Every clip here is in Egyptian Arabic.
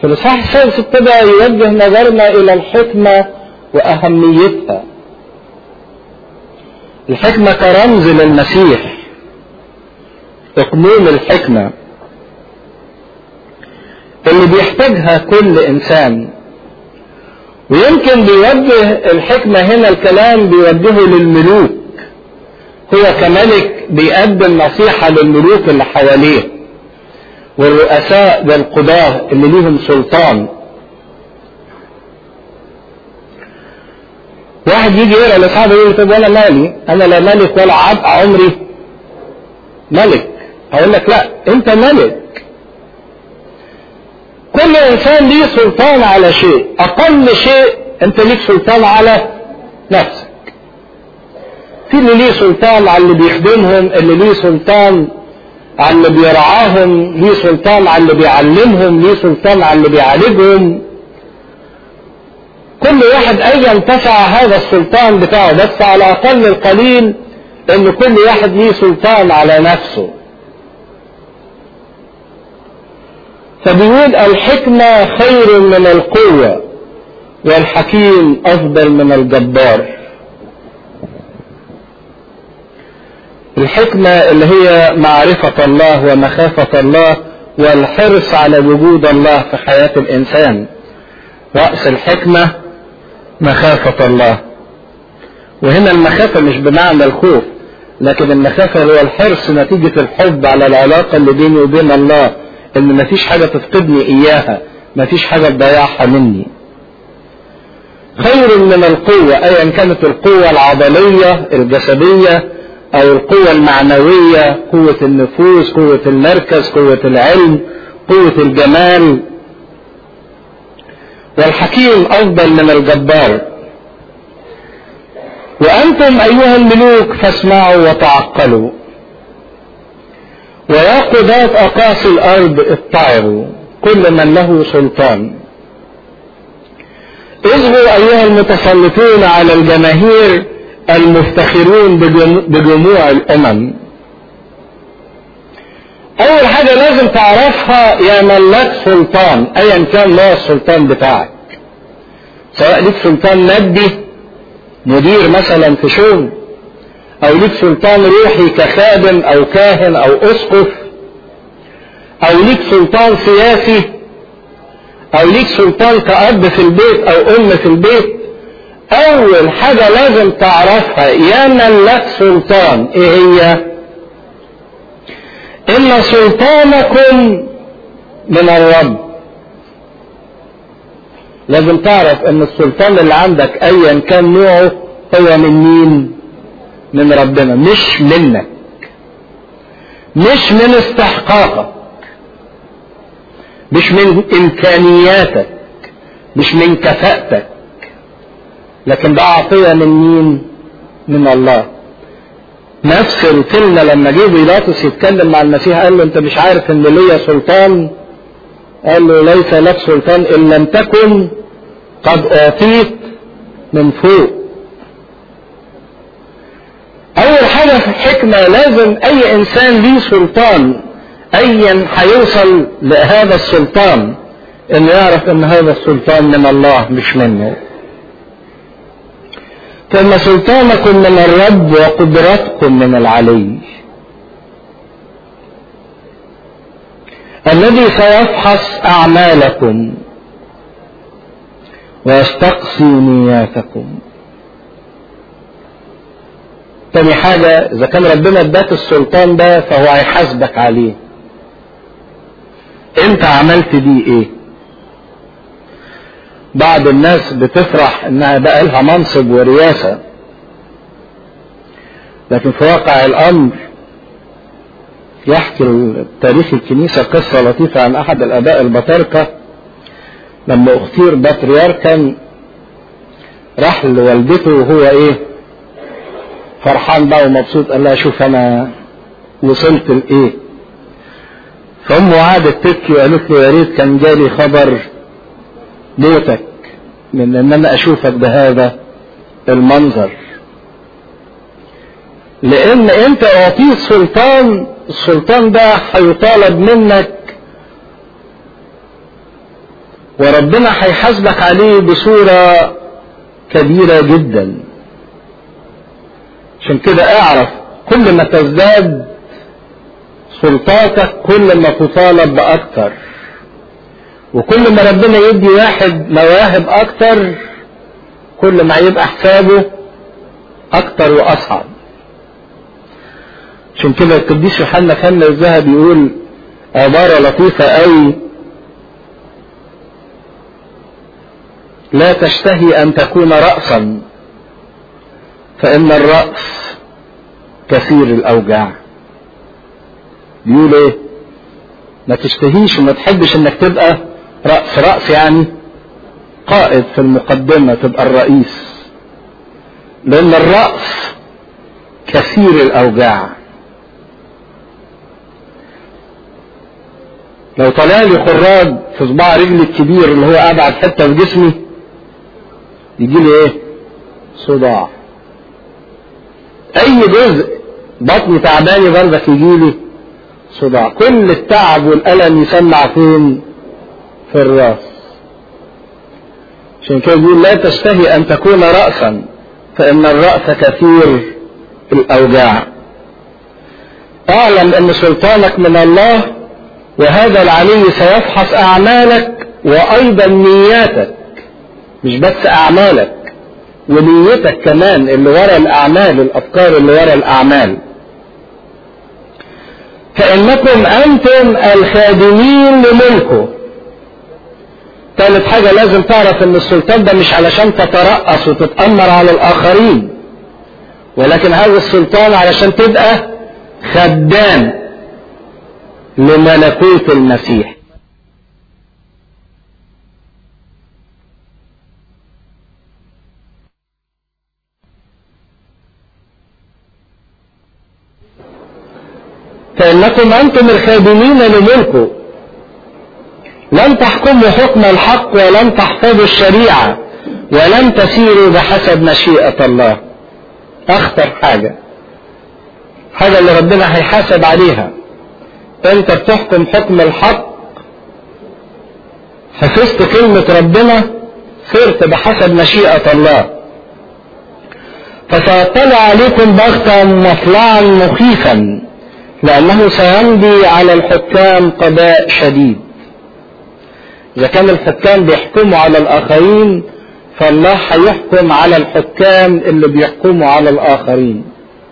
في الإصحاح السادس ابتدى يوجه نظرنا إلى الحكمة وأهميتها الحكمة كرمز للمسيح إقنون الحكمة اللي بيحتاجها كل إنسان ويمكن بيوجه الحكمة هنا الكلام بيوجهه للملوك هو كملك بيقدم نصيحة للملوك اللي حواليه والرؤساء والقضاة اللي ليهم سلطان واحد يجي يقرا لاصحابه يقول طب وانا مالي انا لا ملك ولا عبد عمري ملك هقول لك لا انت ملك كل انسان ليه سلطان على شيء اقل شيء انت ليك سلطان على نفسك في اللي ليه سلطان على اللي بيخدمهم اللي ليه سلطان على اللي بيرعاهم ليه سلطان على اللي بيعلمهم ليه سلطان على اللي بيعالجهم كل واحد ايا تسع هذا السلطان بتاعه بس على اقل القليل ان كل واحد ليه سلطان على نفسه فبيقول الحكمة خير من القوة والحكيم أفضل من الجبار الحكمة اللي هي معرفة الله ومخافة الله والحرص على وجود الله في حياة الإنسان رأس الحكمة مخافة الله وهنا المخافة مش بمعنى الخوف لكن المخافة هو الحرص نتيجة الحب على العلاقة اللي بيني وبين الله ان مفيش حاجة تفقدني اياها مفيش حاجة تضيعها مني خير من القوة ايا كانت القوة العضلية الجسدية او القوة المعنوية قوة النفوس قوة المركز قوة العلم قوة الجمال والحكيم افضل من الجبار وانتم ايها الملوك فاسمعوا وتعقلوا ويا قضاة أقاصي الأرض اتعظوا كل من له سلطان اصغوا أيها المتسلطون على الجماهير المفتخرون بجموع الأمم أول حاجة لازم تعرفها يا من لك سلطان أيا كان نوع السلطان بتاعك سواء ليك سلطان مادي مدير مثلا في شغل او ليك سلطان روحي كخادم او كاهن او اسقف او ليك سلطان سياسي او ليك سلطان كأب في البيت او ام في البيت اول حاجة لازم تعرفها يا من لك سلطان ايه هي ان سلطانكم من الرب لازم تعرف ان السلطان اللي عندك ايا كان نوعه هو من مين من ربنا مش منك مش من استحقاقك مش من امكانياتك مش من كفاءتك لكن ده عطية من مين من الله نفس الكلمة لما جه بيلاطس يتكلم مع المسيح قال له انت مش عارف ان ليا سلطان قال له ليس لك سلطان ان لم تكن قد اعطيت من فوق اول حاجة في الحكمة لازم اي انسان ليه سلطان ايا هيوصل لهذا السلطان انه يعرف ان هذا السلطان من الله مش منه ثم سلطانكم من الرب وقدرتكم من العلي الذي سيفحص اعمالكم ويستقصي نياتكم تاني حاجة إذا كان ربنا اداك السلطان ده فهو هيحاسبك عليه. أنت عملت بيه إيه؟ بعض الناس بتفرح إنها بقى لها منصب ورياسة. لكن في واقع الأمر يحكي تاريخ الكنيسة قصة لطيفة عن أحد الآباء البطاركة لما اختير بطريركا راح لوالدته وهو إيه؟ فرحان بقى ومبسوط قال لها شوف انا وصلت لايه فامه قعدت تبكي وقالت له يا ريت كان جالي خبر موتك من ان انا اشوفك بهذا المنظر لان انت اعطيت سلطان السلطان ده هيطالب منك وربنا هيحاسبك عليه بصورة كبيرة جدا عشان كده اعرف كل ما تزداد سلطاتك كل ما تطالب بأكتر وكل ما ربنا يدي واحد مواهب أكتر كل ما هيبقى حسابه أكتر وأصعب عشان كده القديس يوحنا خلنا الذهب يقول عبارة لطيفة قوي لا تشتهي أن تكون رأسا فإن الرأس كثير الأوجاع بيقول إيه ما تشتهيش وما تحبش إنك تبقى رأس رأس يعني قائد في المقدمة تبقى الرئيس لأن الرأس كثير الأوجاع لو طلع لي خراج في صباع رجلي الكبير اللي هو أبعد حتة في جسمي يجي لي إيه؟ صداع أي جزء بطني تعباني برضك يجي لي صداع كل التعب والألم يسمع فين؟ في الراس عشان كده بيقول لا تشتهي أن تكون رأسا فإن الرأس كثير الأوجاع اعلم أن سلطانك من الله وهذا العلي سيفحص أعمالك وأيضا نياتك مش بس أعمالك ونيتك كمان اللي ورا الأعمال الأفكار اللي ورا الأعمال فإنكم أنتم الخادمين لملكه ثالث حاجة لازم تعرف ان السلطان ده مش علشان تترأس وتتأمر على الآخرين ولكن هذا السلطان علشان تبقى خدام لملكوت المسيح فإنكم أنتم الخادمين لملكه لن تحكموا حكم الحق ولن تحفظوا الشريعة ولن تسيروا بحسب مشيئة الله أخطر حاجة حاجة اللي ربنا هيحاسب عليها أنت بتحكم حكم الحق حفظت كلمة ربنا صرت بحسب مشيئة الله فسيطلع عليكم بغتا مطلعا مخيفا لأنه سيمضي على الحكام قضاء شديد إذا كان الحكام بيحكموا على الآخرين فالله هيحكم على الحكام اللي بيحكموا على الآخرين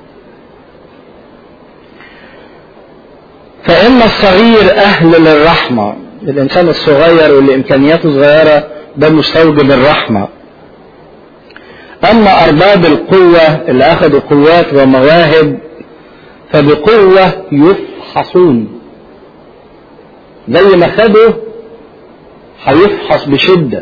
فإن الصغير أهل للرحمة الإنسان الصغير واللي إمكانياته صغيرة ده مستوجب الرحمة أما أرباب القوة اللي أخذوا قوات ومواهب فبقوة يفحصون زي ما خدوا هيفحص بشدة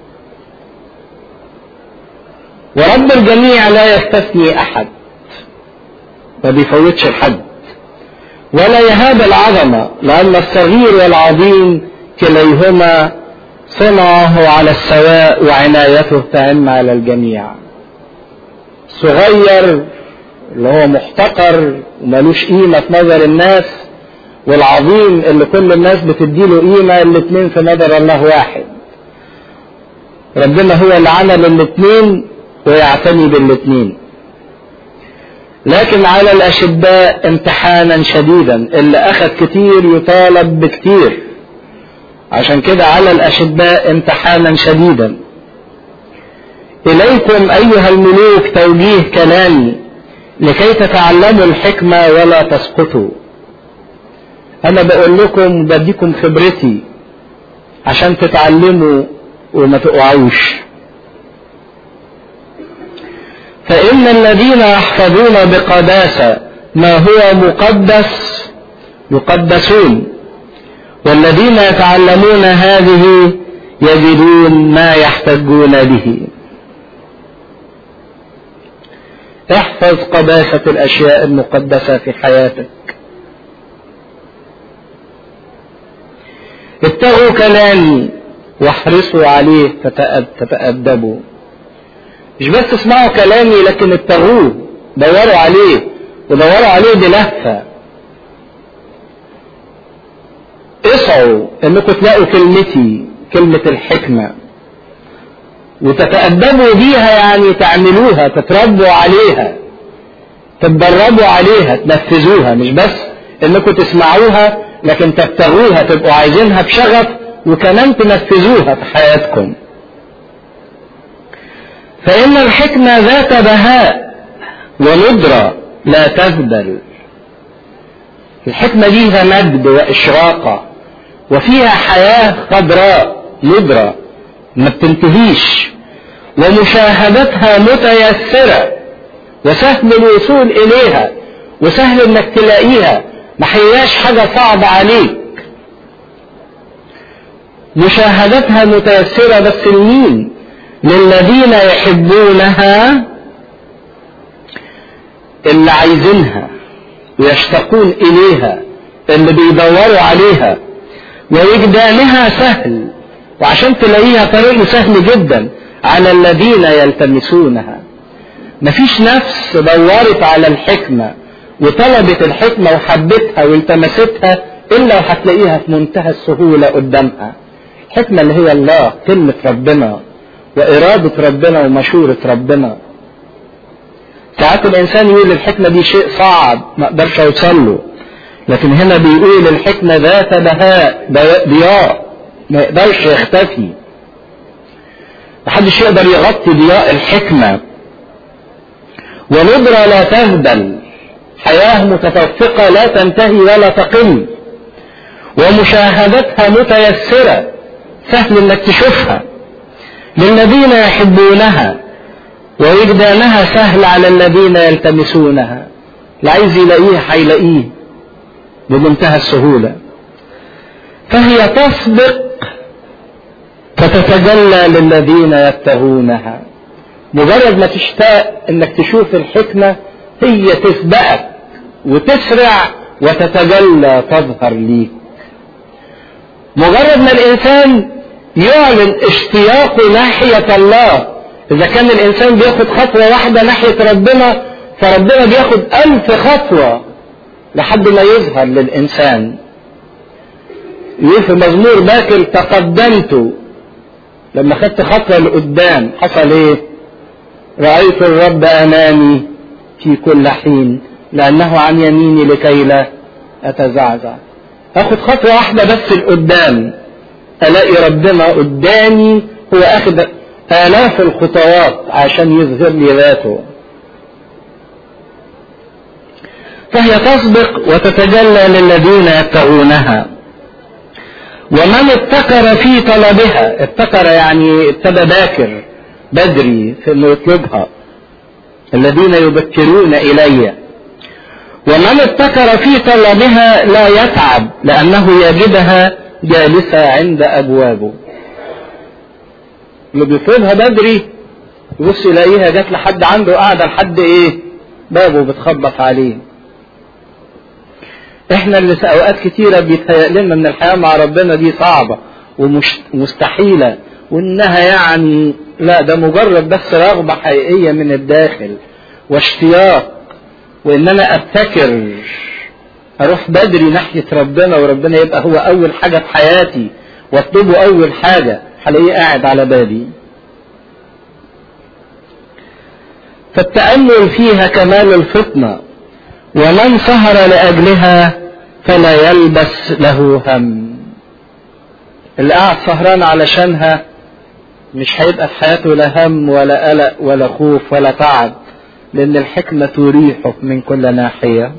ورب الجميع لا يستثني أحد ما بيفوتش الحد ولا يهاب العظمة لأن الصغير والعظيم كليهما صنعه على السواء وعنايته تعم على الجميع صغير اللي هو محتقر وملوش قيمة في نظر الناس والعظيم اللي كل الناس بتديله قيمة الاثنين في نظر الله واحد ربنا هو اللي عمل الاثنين ويعتني بالاثنين لكن على الأشداء امتحانا شديدا اللي أخذ كتير يطالب بكتير عشان كده على الأشداء امتحانا شديدا إليكم أيها الملوك توجيه كلامي لكي تتعلموا الحكمة ولا تسقطوا أنا بقول لكم بديكم خبرتي عشان تتعلموا وما تقعوش فإن الذين يحفظون بقداسة ما هو مقدس يقدسون والذين يتعلمون هذه يجدون ما يحتجون به احفظ قداسة الأشياء المقدسة في حياتك اتقوا كلامي واحرصوا عليه تتأدبوا مش بس اسمعوا كلامي لكن اتقوه دوروا عليه ودوروا عليه بلهفة اسعوا انكم تلاقوا كلمتي كلمة الحكمة وتتأدبوا بيها يعني تعملوها تتربوا عليها تتدربوا عليها تنفذوها مش بس انكم تسمعوها لكن تبتغوها تبقوا عايزينها بشغف وكمان تنفذوها في حياتكم فإن الحكمة ذات بهاء وندرة لا تذبل الحكمة ليها مجد وإشراقة وفيها حياة خضراء ندرة ما بتنتهيش ومشاهدتها متيسرة وسهل الوصول إليها وسهل إنك تلاقيها ما هياش حاجة صعبة عليك مشاهدتها متيسرة بس لمين؟ للذين يحبونها اللي عايزينها ويشتاقون إليها اللي بيدوروا عليها ووجدانها سهل وعشان تلاقيها طريقه سهل جدا على الذين يلتمسونها مفيش نفس دورت على الحكمة وطلبت الحكمة وحبتها والتمستها إلا وهتلاقيها في منتهى السهولة قدامها الحكمة اللي هي الله كلمة ربنا وإرادة ربنا ومشورة ربنا ساعات الإنسان يقول الحكمة دي شيء صعب ما أقدرش أوصل له لكن هنا بيقول الحكمة ذات بهاء ضياء ما يقدرش يختفي محدش يقدر يغطي ضياء الحكمة ونضرة لا تهدل حياة متدفقة لا تنتهي ولا تقل ومشاهدتها متيسرة سهل انك تشوفها للذين يحبونها ووجدانها سهل على الذين يلتمسونها اللي عايز يلاقيه هيلاقيه بمنتهى السهولة فهي تسبق فتتجلى للذين يبتغونها مجرد ما تشتاق انك تشوف الحكمة هي تسبقك وتسرع وتتجلى تظهر ليك مجرد ما الانسان يعلن اشتياقه ناحية الله اذا كان الانسان بياخد خطوة واحدة ناحية ربنا فربنا بياخد الف خطوة لحد ما يظهر للانسان يقول في مزمور باكر تقدمت لما خدت خطوة لقدام حصل ايه رأيت الرب امامي في كل حين لانه عن يميني لكي لا اتزعزع اخد خطوة واحدة بس لقدام الاقي ربنا قدامي هو اخد الاف الخطوات عشان يظهر لي ذاته فهي تسبق وتتجلى للذين يبتغونها ومن ابتكر في طلبها ابتكر يعني ابتدى باكر بدري في انه يطلبها الذين يبكرون الي ومن ابتكر في طلبها لا يتعب لانه يجدها جالسه عند ابوابه اللي بيطلبها بدري يبص يلاقيها جت لحد عنده قاعده لحد ايه بابه بتخبط عليه احنا اللي اوقات كتيرة بيتهيأ لنا ان الحياة مع ربنا دي صعبة ومستحيلة وانها يعني لا ده مجرد بس رغبة حقيقية من الداخل واشتياق وان انا ابتكر اروح بدري ناحية ربنا وربنا يبقى هو اول حاجة في حياتي واطلبه اول حاجة هلاقيه قاعد على بالي فالتأمل فيها كمال الفطنة ومن سهر لأجلها فلا يلبس له هم اللي قاعد سهران علشانها مش هيبقى في حياته لا هم ولا قلق ولا خوف ولا تعب لأن الحكمة تريحه من كل ناحية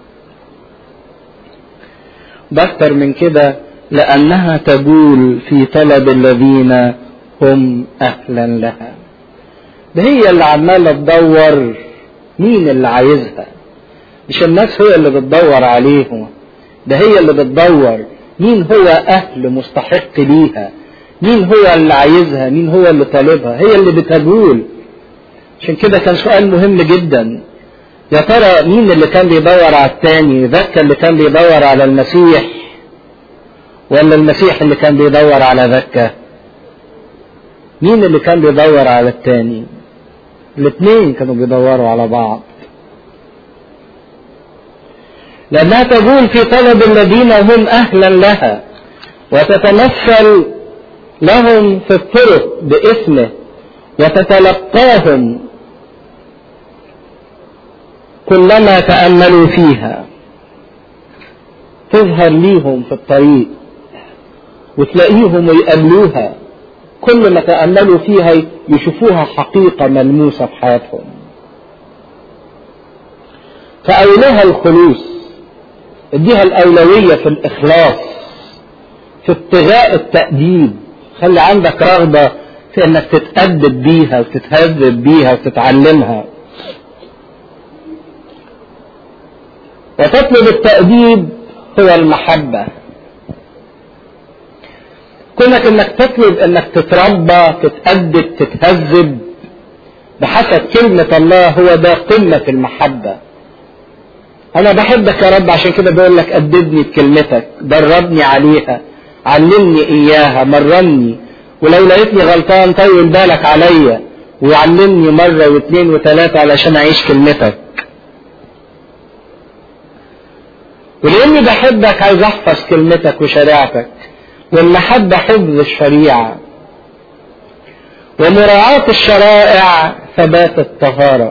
بأكتر من كده لأنها تجول في طلب الذين هم أهلا لها ده هي اللي عمالة تدور مين اللي عايزها مش الناس هي اللي بتدور عليهم ده هي اللي بتدور مين هو أهل مستحق ليها مين هو اللي عايزها مين هو اللي طالبها هي اللي بتجول عشان كده كان سؤال مهم جدا يا ترى مين اللي كان بيدور على التاني ذاك اللي كان بيدور على المسيح ولا المسيح اللي كان بيدور على ذاك مين اللي كان بيدور على التاني الاثنين كانوا بيدوروا على بعض لأنها تقول في طلب الذين هم أهلا لها وتتمثل لهم في الطرق باسمه وتتلقاهم كلما تأملوا فيها تظهر ليهم في الطريق وتلاقيهم ويقابلوها كل ما تأملوا فيها يشوفوها حقيقة ملموسة في حياتهم فأولها الخلوص اديها الأولوية في الإخلاص في ابتغاء التأديب خلي عندك رغبة في انك تتأدب بيها وتتهذب بيها وتتعلمها وتطلب التأديب هو المحبة كونك انك تطلب انك تتربى تتأدب تتهذب بحسب كلمة الله هو ده قمة المحبة انا بحبك يا رب عشان كده بقول لك أدبني بكلمتك دربني عليها علمني اياها مرني ولو لقيتني غلطان طول بالك عليا وعلمني مرة واثنين وثلاثة علشان اعيش كلمتك ولاني بحبك عايز احفظ كلمتك وشريعتك والمحبة حفظ الشريعة ومراعاة الشرائع ثبات الطهارة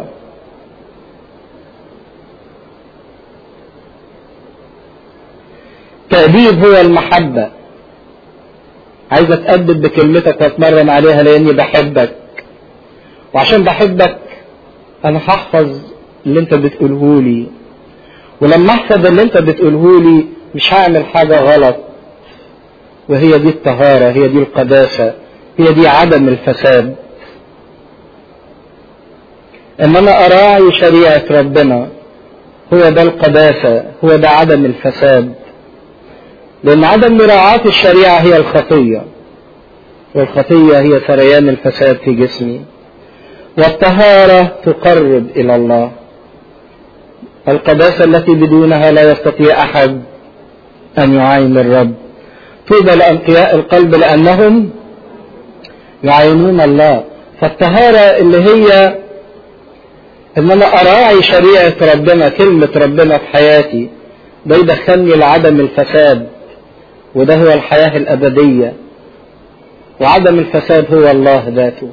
تأديب هو المحبة عايز اتأدب بكلمتك واتمرن عليها لاني بحبك وعشان بحبك انا هحفظ اللي انت بتقوله لي ولما احفظ اللي انت بتقوله لي مش هعمل حاجة غلط وهي دي الطهارة هي دي القداسة هي دي عدم الفساد ان انا اراعي شريعة ربنا هو ده القداسة هو ده عدم الفساد لأن عدم مراعاة الشريعة هي الخطية والخطية هي سريان الفساد في جسمي والطهارة تقرب إلى الله القداسة التي بدونها لا يستطيع أحد أن يعاين الرب طوبى لأنقياء القلب لأنهم يعينون الله فالطهارة اللي هي ان انا اراعي شريعة ربنا كلمة ربنا في حياتي ده يدخلني لعدم الفساد وده هو الحياة الأبدية وعدم الفساد هو الله ذاته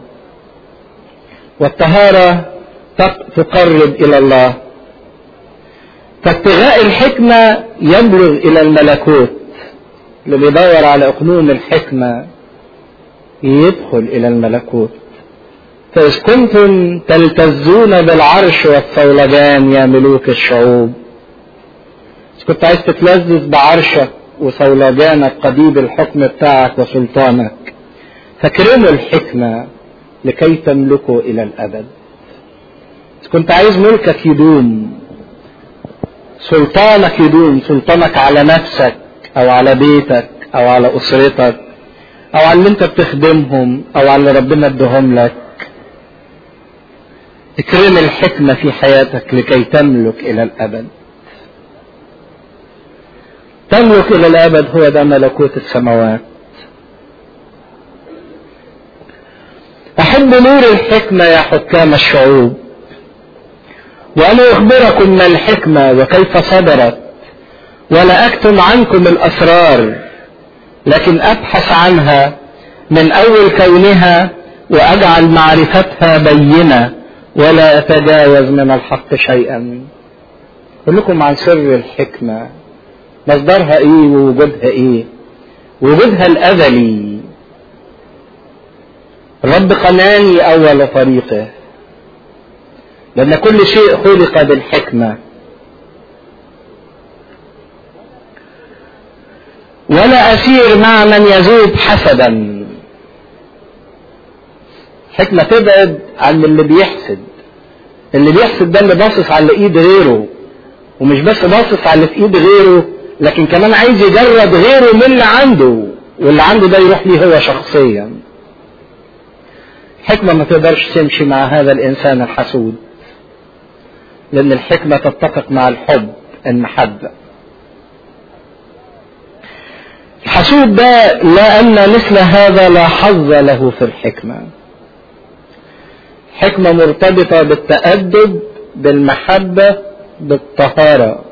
والطهارة تقرب إلى الله فابتغاء الحكمة يبلغ إلى الملكوت اللي بيدور على أقنوم الحكمة يدخل إلى الملكوت فإذ كنتم تلتزون بالعرش والصولجان يا ملوك الشعوب إذ كنت عايز تتلذذ بعرشك وصولجانك قديم الحكم بتاعك وسلطانك فاكرموا الحكمة لكي تملكوا إلى الأبد إذ كنت عايز ملكك يدوم سلطانك يدوم سلطانك على نفسك أو على بيتك أو على أسرتك أو على اللي أنت بتخدمهم أو على اللي ربنا ادهم لك اكرم الحكمة في حياتك لكي تملك إلى الأبد تملك إلى الأبد هو ده ملكوت السماوات أحب نور الحكمة يا حكام الشعوب وأنا أخبركم ما الحكمة وكيف صدرت ولا أكتم عنكم الأسرار لكن أبحث عنها من أول كونها وأجعل معرفتها بينة ولا أتجاوز من الحق شيئا أقول لكم عن سر الحكمة مصدرها إيه ووجودها إيه وجودها الأزلي الرب قناني أول طريقه لأن كل شيء خلق بالحكمة ولا أسير مع من يذوب حسدا حكمة تبعد عن اللي بيحسد اللي بيحسد ده اللي باصص على اللي ايد غيره ومش بس باصص على اللي في ايد غيره لكن كمان عايز يجرب غيره من اللي عنده واللي عنده ده يروح ليه هو شخصيا حكمة ما تقدرش تمشي مع هذا الإنسان الحسود لأن الحكمة تتفق مع الحب المحبة الحسود ده لأن مثل هذا لا حظ له في الحكمة حكمة مرتبطة بالتأدب بالمحبة بالطهارة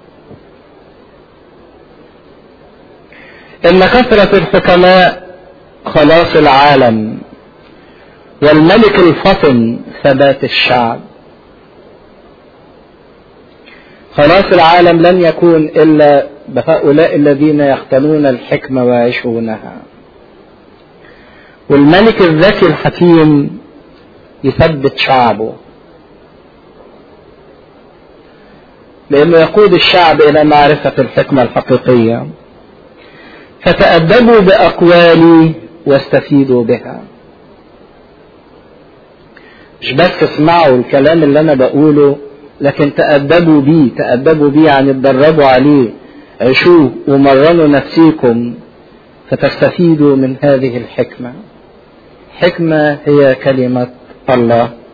إن كثرة الحكماء خلاص العالم والملك الفطن ثبات الشعب خلاص العالم لن يكون الا بهؤلاء الذين يختنون الحكمه ويعيشونها والملك الذكي الحكيم يثبت شعبه لانه يقود الشعب الى معرفه الحكمه الحقيقيه فتادبوا باقوالي واستفيدوا بها مش بس اسمعوا الكلام اللي انا بقوله لكن تأدبوا بيه تأدبوا بيه يعني اتدربوا عليه عيشوه ومرنوا نفسيكم فتستفيدوا من هذه الحكمة حكمة هي كلمة الله